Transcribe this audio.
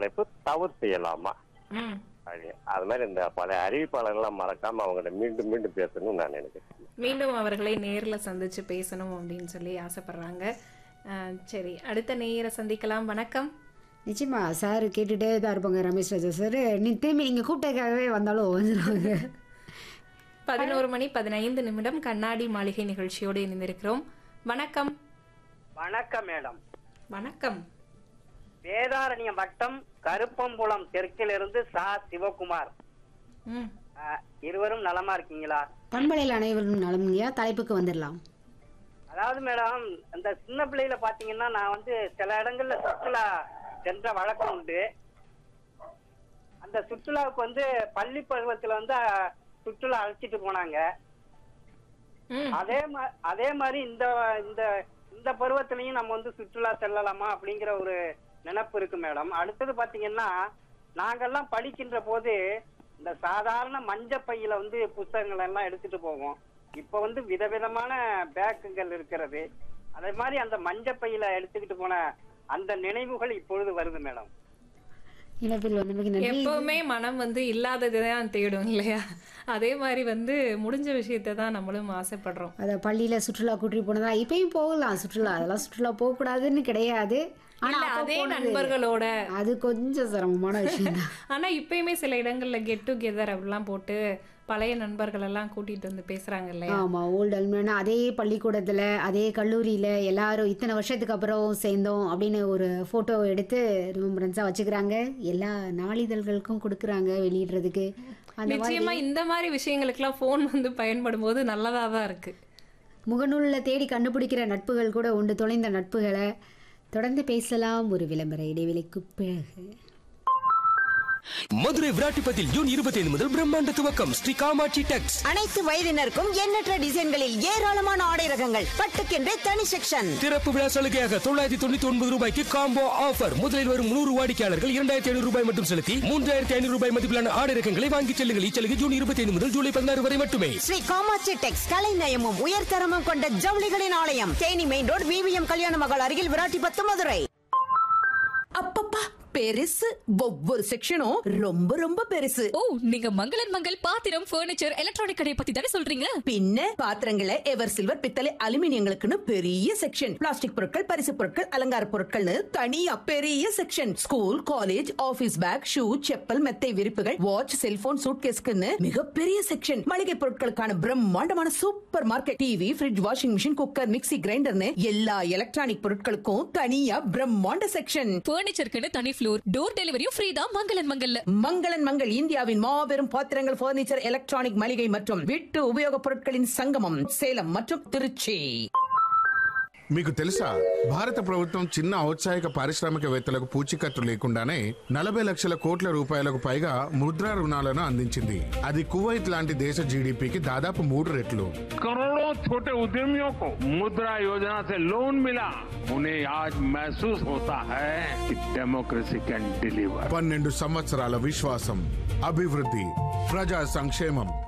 தலைப்பு தவறு செய்யலாமா ம் அப்படி அது மாதிரி இந்த பழைய அறிவிப்பாளர்கள்லாம் மறக்காம அவங்கள்ட்ட மீண்டும் மீண்டும் பேசணும்னு நான் நினைக்கிறேன் மீண்டும் அவர்களை நேர்ல சந்திச்சு பேசணும் அப்படின்னு சொல்லி ஆசைப்படுறாங்க அஹ், சரி அடுத்த நேயரை சந்திக்கலாம் வணக்கம் நிச்சயமா சார் கேட்டுட்டே தான் இருப்பாங்க ரமேஷ் ராஜா சார் நீ திரும்பி நீங்கள் கூப்பிட்டதுக்காகவே வந்தாலும் வந்துடுவாங்க பதினோரு மணி பதினைந்து நிமிடம் கண்ணாடி மாளிகை நிகழ்ச்சியோடு இணைந்திருக்கிறோம் வணக்கம் வணக்கம் மேடம் வணக்கம் வேதாரண்யம் வட்டம் கருப்பம்புலம் தெற்கிலிருந்து சா சிவகுமார் ம் அஹ், இருவரும் நலமா இருக்கீங்களா பண்பலையில் அனைவரும் நலம்யா தலைப்புக்கு வந்துடலாம் அதாவது மேடம் அந்த சின்ன பிள்ளையில பாத்தீங்கன்னா நான் வந்து சில இடங்கள்ல சுற்றுலா சென்ற வழக்கம் உண்டு அந்த சுற்றுலாவுக்கு வந்து பள்ளி பருவத்துல வந்து அஹ், சுற்றுலா அழைச்சிட்டு போனாங்க ம் அதே மா அதே மாதிரி இந்த இந்த இந்த பருவத்திலையும் நம்ம வந்து சுற்றுலா செல்லலாமா அப்படிங்கிற ஒரு நினைப்பு இருக்கு மேடம் அடுத்தது பாத்தீங்கன்னா நாங்கெல்லாம் படிக்கின்ற போது இந்த சாதாரண மஞ்ச பையில வந்து புத்தகங்கள் எல்லாம் எடுத்துட்டு போவோம் இப்ப வந்து விதவிதமான பேக்குகள் இருக்கிறது அதே மாதிரி அந்த மஞ்ச பையில எடுத்துக்கிட்டு போன அந்த நினைவுகள் இப்பொழுது வருது மேடம் இணைப்பில் வந்தமைக்கு நன்றி எப்பவுமே மனம் வந்து இல்லாததை தான் தேடும் இல்லையா அதே மாதிரி வந்து முடிஞ்ச விஷயத்தை தான் நம்மளும் ஆசைப்படுறோம் அதை பள்ளியில் சுற்றுலா கூட்டிட்டு போனதா இப்பயும் போகலாம் சுற்றுலா அதெல்லாம் சுற்றுலா போகக்கூடாதுன்னு கிடையாது ஆனா இல்ல, அப்ப அதே போனது- நண்பர்களோட அது கொஞ்சம் சிரமமான விஷயம் தான் ஆனா இப்பயுமே சில இடங்கள்ல கெட் டுகெதர் அப்படிலாம் போட்டு பழைய நண்பர்கள் எல்லாம் கூட்டிட்டு வந்து பேசுறாங்க இல்லையா ஆமா ஓல்டு அல்மேனா அதே பள்ளிக்கூடத்துல அதே கல்லூரியில எல்லாரும் இத்தனை வருஷத்துக்கு அப்புறம் சேர்ந்தோம் அப்படின்னு ஒரு போட்டோ எடுத்து ரிமம்பரன்ஸா வச்சுக்கிறாங்க எல்லா நாளிதழ்களுக்கும் கொடுக்குறாங்க வெளியிடுறதுக்கு அந்த மாதிரி நிச்சயமா இந்த மாதிரி விஷயங்களுக்கெல்லாம் ஃபோன் வந்து பயன்படும் போது நல்லதா தான் இருக்கு முகநூலில் தேடி கண்டுபிடிக்கிற நட்புகள் கூட உண்டு தொலைந்த நட்புகளை தொடர்ந்து பேசலாம் ஒரு விளம்பர இடைவெளிக்கு பிறகு மதுரை விராட்டிப்பத்தில் ஜூன் இருபத்தி ஐந்து முதல் பிரம்மாண்ட துவக்கம் ஸ்ரீ காமாட்சி டெக்ஸ் அனைத்து வயதினருக்கும் எண்ணற்ற டிசைன்களில் ஏராளமான ஆடை ரகங்கள் பட்டுக்கென்றே தனி செக்ஷன் திறப்பு விழா சலுகையாக தொள்ளாயிரத்தி தொண்ணூத்தி ஒன்பது ரூபாய்க்கு காம்போ ஆஃபர் முதலில் வரும் நூறு வாடிக்கையாளர்கள் இரண்டாயிரத்தி ஐநூறு ரூபாய் மட்டும் செலுத்தி மூன்றாயிரத்தி ஐநூறு ரூபாய் மதிப்பிலான ஆடை ரகங்களை வாங்கிச் செல்லுங்கள் இச்சலுகை ஜூன் இருபத்தி ஐந்து முதல் ஜூலை பதினாறு வரை மட்டுமே ஸ்ரீ காமாட்சி டெக்ஸ் கலைநயமும் உயர்தரமும் கொண்ட ஜவுளிகளின் ஆலயம் தேனி மெயின் ரோடு விவிஎம் கல்யாண மகள் அருகில் விராட்டிபத்து மதுரை அப்பப்பா பெருசு ஒவ்வொரு செக்ஷனும் ரொம்ப ரொம்ப பெருசு ஓ நீங்க மங்களன் மங்கள் பாத்திரம் ஃபர்னிச்சர் எலக்ட்ரானிக் கடையை பத்தி தானே சொல்றீங்க பின்ன பாத்திரங்களை எவர் சில்வர் பித்தளை அலுமினியங்களுக்குன்னு பெரிய செக்ஷன் பிளாஸ்டிக் பொருட்கள் பரிசு பொருட்கள் அலங்கார பொருட்கள்னு தனியா பெரிய section school college office bag shoe chappal மெத்தை விரிப்புகள் வாட்ச் செல்போன் சூட்கேஸ்க்குன்னு மிகப்பெரிய செக்ஷன் மளிகை பொருட்களுக்கான பிரம்மாண்டமான super market TV fridge washing machine cooker mixie கிரைண்டர்னு எல்லா எலக்ட்ரானிக் பொருட்களுக்கும் தனியா பிரம்மாண்ட செக்ஷன் ஃபர்னிச்சருக்குன்னு தனி ஃப்ளோர் டோர் டெலிவரியும் ஃப்ரீ தான் மங்களன் மங்கல்ல மங்களன் மங்கள் இந்தியாவின் மாபெரும் பாத்திரங்கள் பர்னிச்சர் எலக்ட்ரானிக் மளிகை மற்றும் வீட்டு உபயோகப் பொருட்களின் சங்கமம் சேலம் மற்றும் திருச்சி మీకు తెలుసా భారత ప్రభుత్వం చిన్న ఔత్సాహిక పారిశ్రామికవేత్తలకు పూచీకత్తు లేకుండానే నలభై లక్షల కోట్ల రూపాయలకు పైగా ముద్రా రుణాలను అందించింది అది కువైట్ లాంటి దేశ జీడిపికి దాదాపు మూడు రెట్లు करोड़ों छोटे उद्यमियों को मुद्रा योजना से लोन मिला उन्हें आज महसूस होता है कि डेमोक्रेसी कैन डिलीवर పన్నెండు సంవత్సరాల విశ్వాసం అభివృద్ధి ప్రజా సంక్షేమం